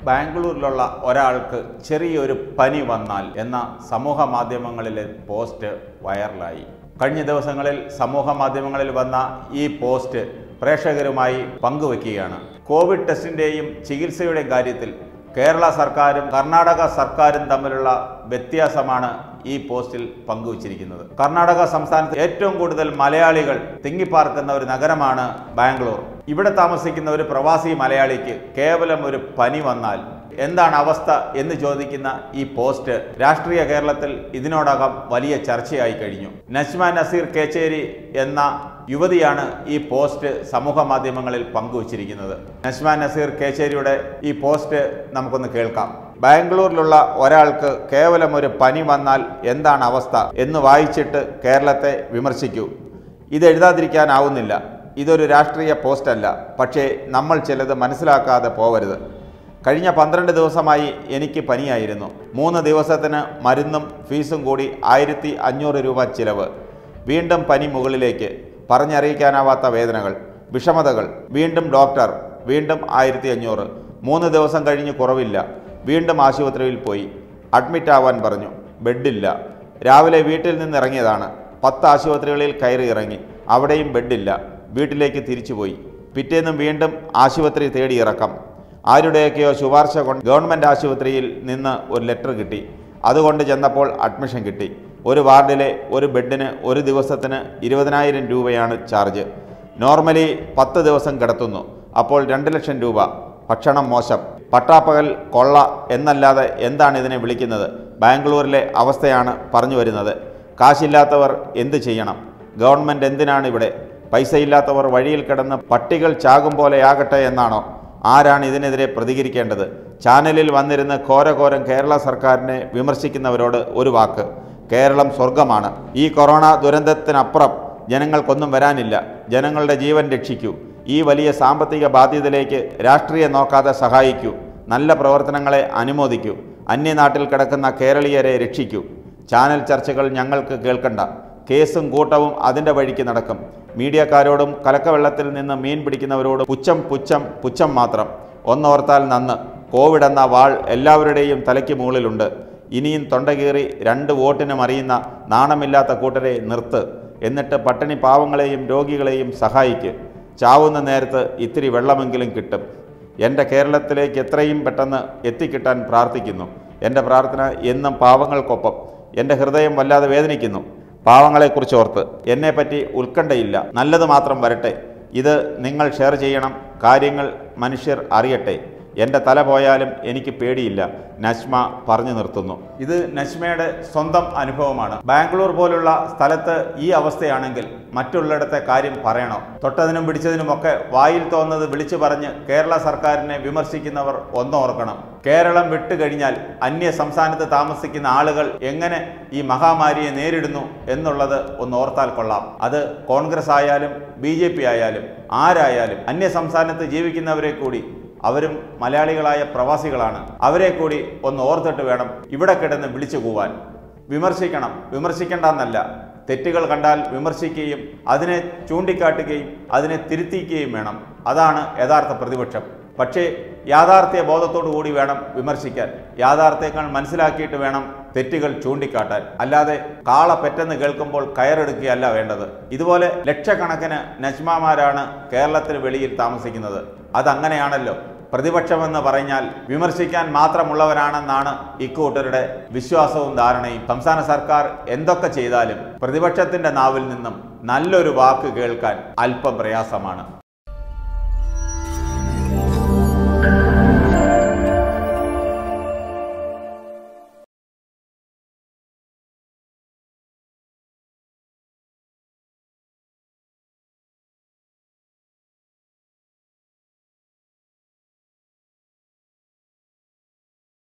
ബാംഗ്ലൂരിലുള്ള ഒരാൾക്ക് ചെറിയൊരു പനി വന്നാൽ എന്ന സമൂഹ മാധ്യമങ്ങളിലെ പോസ്റ്റ് വൈറലായി കഴിഞ്ഞ ദിവസങ്ങളിൽ സമൂഹ മാധ്യമങ്ങളിൽ വന്ന ഈ പോസ്റ്റ് പ്രേക്ഷകരുമായി പങ്കുവയ്ക്കുകയാണ് കോവിഡ് ടെസ്റ്റിൻ്റെയും ചികിത്സയുടെയും കാര്യത്തിൽ കേരള സർക്കാരും കർണാടക സർക്കാരും തമ്മിലുള്ള വ്യത്യാസമാണ് ഈ പോസ്റ്റിൽ പങ്കുവച്ചിരിക്കുന്നത് കർണാടക സംസ്ഥാനത്ത് ഏറ്റവും കൂടുതൽ മലയാളികൾ തിങ്ങിപ്പാർക്കുന്ന ഒരു നഗരമാണ് ബാംഗ്ലൂർ ഇവിടെ താമസിക്കുന്ന ഒരു പ്രവാസി മലയാളിക്ക് കേവലം ഒരു പനി വന്നാൽ എന്താണ് അവസ്ഥ എന്ന് ചോദിക്കുന്ന ഈ പോസ്റ്റ് രാഷ്ട്രീയ കേരളത്തിൽ ഇതിനോടകം വലിയ ചർച്ചയായി കഴിഞ്ഞു നജ്മ നസീർ കേച്ചേരി എന്ന യുവതിയാണ് ഈ പോസ്റ്റ് സമൂഹ മാധ്യമങ്ങളിൽ പങ്കുവച്ചിരിക്കുന്നത് നജ്മ നസീർ കേച്ചേരിയുടെ ഈ പോസ്റ്റ് നമുക്കൊന്ന് കേൾക്കാം ബാംഗ്ലൂരിലുള്ള ഒരാൾക്ക് കേവലം ഒരു പനി വന്നാൽ എന്താണ് അവസ്ഥ എന്ന് വായിച്ചിട്ട് കേരളത്തെ വിമർശിക്കൂ ഇത് എഴുതാതിരിക്കാനാവുന്നില്ല ഇതൊരു രാഷ്ട്രീയ പോസ്റ്റല്ല പക്ഷേ നമ്മൾ ചിലത് മനസ്സിലാക്കാതെ പോവരുത് കഴിഞ്ഞ പന്ത്രണ്ട് ദിവസമായി എനിക്ക് പനിയായിരുന്നു മൂന്ന് ദിവസത്തിന് മരുന്നും ഫീസും കൂടി ആയിരത്തി അഞ്ഞൂറ് രൂപ ചിലവ് വീണ്ടും പനി മുകളിലേക്ക് പറഞ്ഞറിയിക്കാനാവാത്ത വേദനകൾ വിഷമതകൾ വീണ്ടും ഡോക്ടർ വീണ്ടും ആയിരത്തി അഞ്ഞൂറ് മൂന്ന് ദിവസം കഴിഞ്ഞ് കുറവില്ല വീണ്ടും ആശുപത്രിയിൽ പോയി അഡ്മിറ്റ് ആവാൻ പറഞ്ഞു ബെഡില്ല രാവിലെ വീട്ടിൽ നിന്ന് ഇറങ്ങിയതാണ് പത്ത് ആശുപത്രികളിൽ കയറി ഇറങ്ങി അവിടെയും ബെഡില്ല വീട്ടിലേക്ക് തിരിച്ചുപോയി പിറ്റേന്നും വീണ്ടും ആശുപത്രി തേടി ഇറക്കം ആരുടെയൊക്കെയോ ശുപാർശ കൊണ്ട് ഗവൺമെൻറ് ആശുപത്രിയിൽ നിന്ന് ഒരു ലെറ്റർ കിട്ടി അതുകൊണ്ട് ചെന്നപ്പോൾ അഡ്മിഷൻ കിട്ടി ഒരു വാർഡിലെ ഒരു ബെഡിന് ഒരു ദിവസത്തിന് ഇരുപതിനായിരം രൂപയാണ് ചാർജ് നോർമലി പത്ത് ദിവസം കിടത്തുന്നു അപ്പോൾ രണ്ട് ലക്ഷം രൂപ ഭക്ഷണം മോശം പട്ടാപ്പകൽ കൊള്ള എന്നല്ലാതെ എന്താണ് ഇതിനെ വിളിക്കുന്നത് ബാംഗ്ലൂരിലെ അവസ്ഥയാണ് പറഞ്ഞു വരുന്നത് കാശില്ലാത്തവർ എന്ത് ചെയ്യണം ഗവൺമെൻറ് എന്തിനാണ് ഇവിടെ പൈസയില്ലാത്തവർ വഴിയിൽ കിടന്ന് പട്ടികൾ ചാകും പോലെയാകട്ടെ എന്നാണോ ആരാണ് ഇതിനെതിരെ പ്രതികരിക്കേണ്ടത് ചാനലിൽ വന്നിരുന്ന് ഘോരഘോരം കേരള സർക്കാരിനെ വിമർശിക്കുന്നവരോട് ഒരു വാക്ക് കേരളം സ്വർഗമാണ് ഈ കൊറോണ ദുരന്തത്തിനപ്പുറം ജനങ്ങൾക്കൊന്നും വരാനില്ല ജനങ്ങളുടെ ജീവൻ രക്ഷിക്കൂ ഈ വലിയ സാമ്പത്തിക ബാധ്യതയിലേക്ക് രാഷ്ട്രീയം നോക്കാതെ സഹായിക്കൂ നല്ല പ്രവർത്തനങ്ങളെ അനുമോദിക്കൂ അന്യനാട്ടിൽ കിടക്കുന്ന കേരളീയരെ രക്ഷിക്കൂ ചാനൽ ചർച്ചകൾ ഞങ്ങൾക്ക് കേൾക്കണ്ട കേസും കൂട്ടവും അതിൻ്റെ വഴിക്ക് നടക്കും മീഡിയക്കാരോടും കലക്കവെള്ളത്തിൽ നിന്ന് മീൻ പിടിക്കുന്നവരോടും പുച്ഛം പുച്ഛം പുച്ഛം മാത്രം ഒന്നോർത്താൽ നന്ന് കോവിഡ് എന്ന വാൾ എല്ലാവരുടെയും തലയ്ക്ക് മുകളിലുണ്ട് ഇനിയും തൊണ്ടകീറി രണ്ട് വോട്ടിനും അറിയുന്ന നാണമില്ലാത്ത കൂട്ടരെ നിർത്ത് എന്നിട്ട് പട്ടിണി പാവങ്ങളെയും രോഗികളെയും സഹായിക്ക് ചാവുന്ന നേരത്ത് ഇത്തിരി വെള്ളമെങ്കിലും കിട്ടും എൻ്റെ കേരളത്തിലേക്ക് എത്രയും പെട്ടെന്ന് എത്തിക്കിട്ടാൻ പ്രാർത്ഥിക്കുന്നു എൻ്റെ പ്രാർത്ഥന എന്നും പാവങ്ങൾക്കൊപ്പം എൻ്റെ ഹൃദയം വല്ലാതെ വേദനിക്കുന്നു പാവങ്ങളെക്കുറിച്ച് ഓർത്ത് എന്നെപ്പറ്റി ഉത്കണ്ഠയില്ല നല്ലത് മാത്രം വരട്ടെ ഇത് നിങ്ങൾ ഷെയർ ചെയ്യണം കാര്യങ്ങൾ മനുഷ്യർ അറിയട്ടെ എൻ്റെ തല പോയാലും എനിക്ക് പേടിയില്ല നശ്മ പറഞ്ഞു നിർത്തുന്നു ഇത് നശ്മയുടെ സ്വന്തം അനുഭവമാണ് ബാംഗ്ലൂർ പോലുള്ള സ്ഥലത്ത് ഈ അവസ്ഥയാണെങ്കിൽ മറ്റുള്ളിടത്തെ കാര്യം പറയണോ തൊട്ടതിനും പിടിച്ചതിനുമൊക്കെ വായിൽ തോന്നുന്നത് വിളിച്ചു പറഞ്ഞ് കേരള സർക്കാരിനെ വിമർശിക്കുന്നവർ ഒന്നോർക്കണം കേരളം വിട്ടുകഴിഞ്ഞാൽ അന്യ സംസ്ഥാനത്ത് താമസിക്കുന്ന ആളുകൾ എങ്ങനെ ഈ മഹാമാരിയെ നേരിടുന്നു എന്നുള്ളത് ഒന്ന് ഓർത്താൽ കൊള്ളാം അത് കോൺഗ്രസ് ആയാലും ബി ജെ പി ആയാലും ആരായാലും അന്യ സംസ്ഥാനത്ത് ജീവിക്കുന്നവരെ കൂടി അവരും മലയാളികളായ പ്രവാസികളാണ് അവരെ കൂടി ഒന്ന് ഓർത്തിട്ട് വേണം ഇവിടെ കിടന്ന് വിളിച്ചു പോവാൻ വിമർശിക്കണം വിമർശിക്കേണ്ടെന്നല്ല തെറ്റുകൾ കണ്ടാൽ വിമർശിക്കുകയും അതിനെ ചൂണ്ടിക്കാട്ടുകയും അതിനെ തിരുത്തിക്കുകയും വേണം അതാണ് യഥാർത്ഥ പ്രതിപക്ഷം പക്ഷേ യാഥാർത്ഥ്യ ബോധത്തോടു കൂടി വേണം വിമർശിക്കാൻ യാഥാർത്ഥ്യങ്ങൾ മനസ്സിലാക്കിയിട്ട് വേണം തെറ്റുകൾ ചൂണ്ടിക്കാട്ടാൻ അല്ലാതെ കാള പെറ്റെന്ന് കേൾക്കുമ്പോൾ കയറെടുക്കുകയല്ല വേണ്ടത് ഇതുപോലെ ലക്ഷക്കണക്കിന് നജ്മാമാരാണ് കേരളത്തിന് വെളിയിൽ താമസിക്കുന്നത് അതങ്ങനെയാണല്ലോ പ്രതിപക്ഷമെന്ന് പറഞ്ഞാൽ വിമർശിക്കാൻ മാത്രമുള്ളവരാണെന്നാണ് ഇക്കൂട്ടരുടെ വിശ്വാസവും ധാരണയും സംസ്ഥാന സർക്കാർ എന്തൊക്കെ ചെയ്താലും പ്രതിപക്ഷത്തിന്റെ നാവിൽ നിന്നും നല്ലൊരു വാക്ക് കേൾക്കാൻ അല്പം പ്രയാസമാണ്